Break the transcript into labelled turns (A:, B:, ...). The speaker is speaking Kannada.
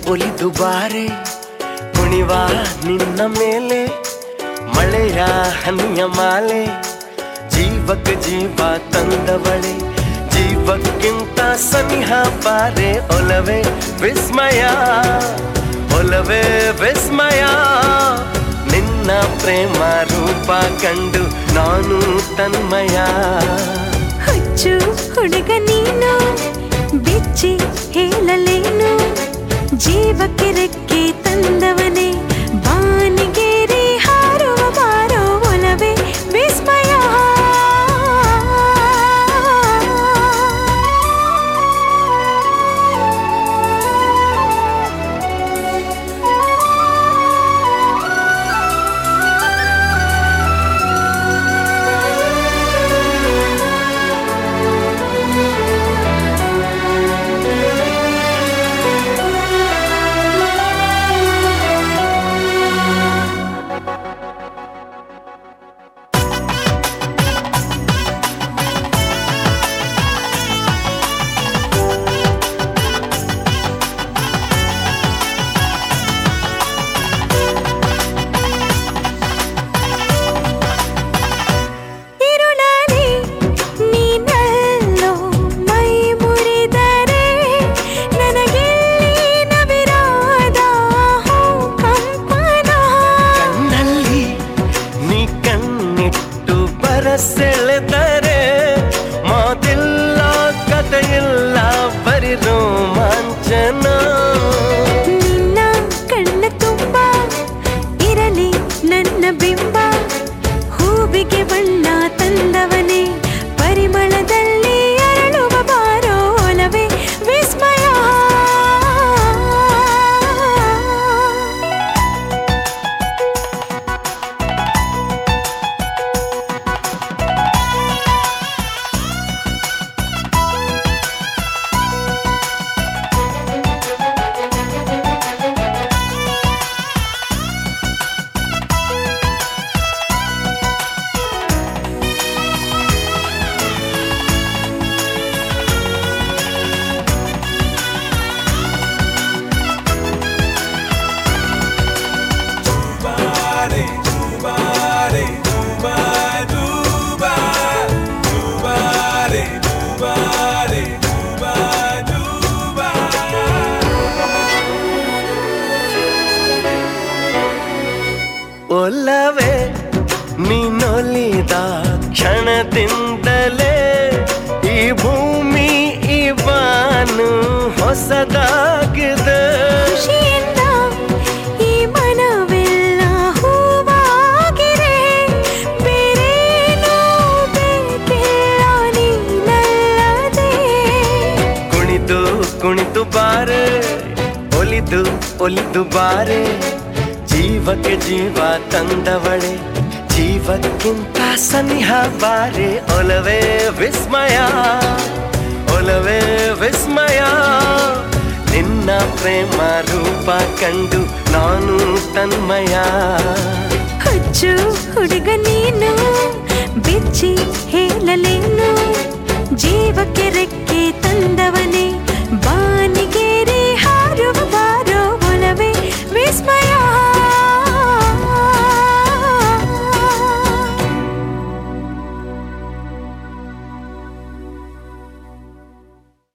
A: ಒಲಿದು ಬಾರೆ ಕುಣಿವ ನಿನ್ನ ಮೇಲೆ ಮಳೆಯ ಹನಿಯ ಮಾಲೆ ಜೀವಕ್ಕೆ ಜೀವ ತಂದವಳೆ ಜೀವಕ್ಕಿಂತ ಸನಿಹ ಬಾರೆ ಒಲವೇ ವಿಸ್ಮಯ ಒಲವೇ ವಿಸ್ಮಯ ನಿನ್ನ ಪ್ರೇಮ ರೂಪ ಕಂಡು ನಾನು ತನ್ಮಯ
B: ಹುಚ್ಚು ಹುಡುಗ ನೀನು ಬೆಚ್ಚಿ ಹೇಳಲೇನು ಜೀವಕ್ಕೆ ರೆಕ್ಕೆ ತಂದವನೇ ಬಾನಿಗೇರಿ ಹಾರುವ ಬಾರೋ ಒಲವೇ ವಿಸ್ಮಯ ಇರುಳಲಿ ನೀನಲ್ಲೋ ಮೈ ಮುರಿದರೆ ನನಗೆಲ್ಲಿ ನವಿರಾದ ಕಂಪನ
A: ಕಣ್ಣಲ್ಲಿ ನೀ ಕಣ್ಣಿಟ್ಟು ಬರಸೆಳೆದರೆ ಮಾತಿಲ್ಲ ಕಥೆಯಿಲ್ಲ ಬರಿ ರೋಮಾಂಚನ
B: ನಿನ್ನ ಕಣ್ಣ ತುಂಬ ಇರಲಿ ನನ್ನ ಬಿಂಬ ಹೂವಿಗೆ ಬಣ್ಣ ತಂದವನೇ ಪರಿಮಳದಲ್ಲಿ ಅರಳುವ ಬಾರೋ ಒಲವೇ ವಿಸ್ಮಯ
A: ಒಲವೇ ನೀನೊಲಿದ ಕ್ಷಣದಿಂದಲೇ ಈ ಭೂಮಿ ಈ ಬಾನು ಹೊಸದಾಗಿದೆ
B: ಖುಷಿಯಿಂದ ಈ ಮನವೆಲ್ಲ ಹೂವಾಗಿದೆ ಬೇರೇನೂ ಬೇಕಿಲ್ಲ ನೀನಲ್ಲದೆ
A: ಕುಣಿದು ಕುಣಿದು ಬಾರೆ ಒಲಿದು ಒಲಿದು ಬಾರೆ ಜೀವಕ್ಕೆ ಜೀವ ತಂದವಳೆ ಜೀವಕ್ಕಿಂತ ಸನಿಹ ಬಾರೆ ಒಲವೇ ವಿಸ್ಮಯ ಒಲವೇ ವಿಸ್ಮಯ ನಿನ್ನ ಪ್ರೇಮ ರೂಪ ಕಂಡು ನಾನು ತನ್ಮಯ
B: ಹುಚ್ಚು ಹುಡುಗ ನೀ